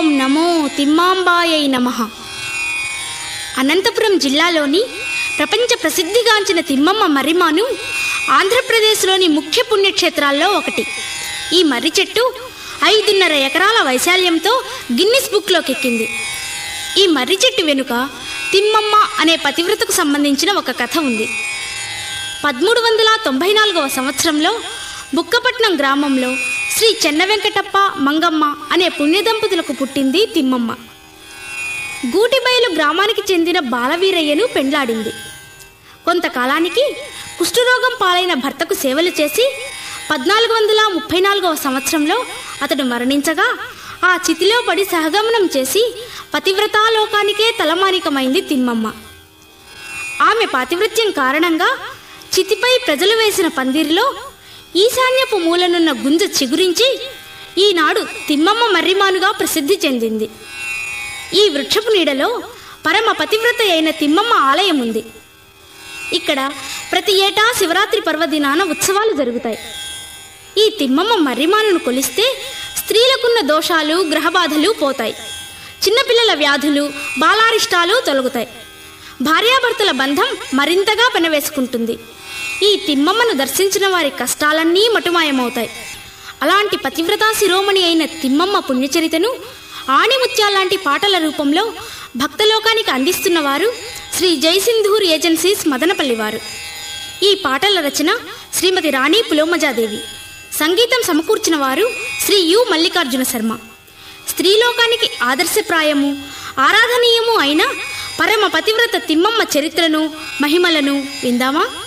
ఓం నమో తిమ్మాంబాయై నమః అనంతపురం జిల్లాలోని ప్రపంచ ప్రసిద్ధిగాంచిన తిమ్మమ్మ మర్రిమాను ఆంధ్రప్రదేశ్లోని ముఖ్య పుణ్యక్షేత్రాల్లో ఒకటి ఈ మర్రి చెట్టు ఐదున్నర ఎకరాల వైశాల్యంతో గిన్నిస్ బుక్లోకి ఎక్కింది ఈ మర్రి చెట్టు వెనుక తిమ్మమ్మ అనే పతివ్రతకు సంబంధించిన ఒక కథ ఉంది పదమూడు వందల తొంభై నాలుగవ సంవత్సరంలో బుక్కపట్నం గ్రామంలో శ్రీ చెన్న వెంకటప్ప మంగమ్మ అనే పుణ్యదంపతులకు పుట్టింది తిమ్మమ్మ గూటిబయలు గ్రామానికి చెందిన బాలవీరయ్యను పెండ్లాడింది కొంతకాలానికి కుష్ఠరోగం పాలైన భర్తకు సేవలు చేసి పద్నాలుగు వందల ముప్పై నాలుగవ సంవత్సరంలో అతడు మరణించగా ఆ చితిలో పడి సహగమనం చేసి పతివ్రతాలోకానికే తలమానికమైంది తిమ్మమ్మ ఆమె పాతివృత్యం కారణంగా చితిపై ప్రజలు వేసిన పందిరిలో ఈశాన్యపు మూలనున్న గుంజ చిగురించి ఈనాడు తిమ్మమ్మ మర్రిమానుగా ప్రసిద్ధి చెందింది ఈ వృక్షపు నీడలో పరమ పతివ్రత అయిన తిమ్మమ్మ ఆలయం ఉంది ఇక్కడ ప్రతి ఏటా శివరాత్రి పర్వదినాన ఉత్సవాలు జరుగుతాయి ఈ తిమ్మమ్మ మర్రిమానును కొలిస్తే స్త్రీలకున్న దోషాలు గ్రహబాధలు పోతాయి చిన్నపిల్లల వ్యాధులు బాలారిష్టాలు తొలగుతాయి భార్యాభర్తల బంధం మరింతగా పెనవేసుకుంటుంది ఈ తిమ్మమ్మను దర్శించిన వారి కష్టాలన్నీ మటుమాయమవుతాయి అలాంటి పతివ్రతా శిరోమణి అయిన తిమ్మమ్మ పుణ్యచరితను ఆణిముత్యాలాంటి పాటల రూపంలో భక్తలోకానికి అందిస్తున్న వారు శ్రీ జయసింధూర్ ఏజెన్సీస్ మదనపల్లి వారు ఈ పాటల రచన శ్రీమతి రాణి పులోమజాదేవి సంగీతం సమకూర్చిన వారు శ్రీ యు మల్లికార్జున శర్మ స్త్రీలోకానికి ఆదర్శప్రాయము ఆరాధనీయము అయిన పరమ పతివ్రత తిమ్మమ్మ చరిత్రను మహిమలను విందామా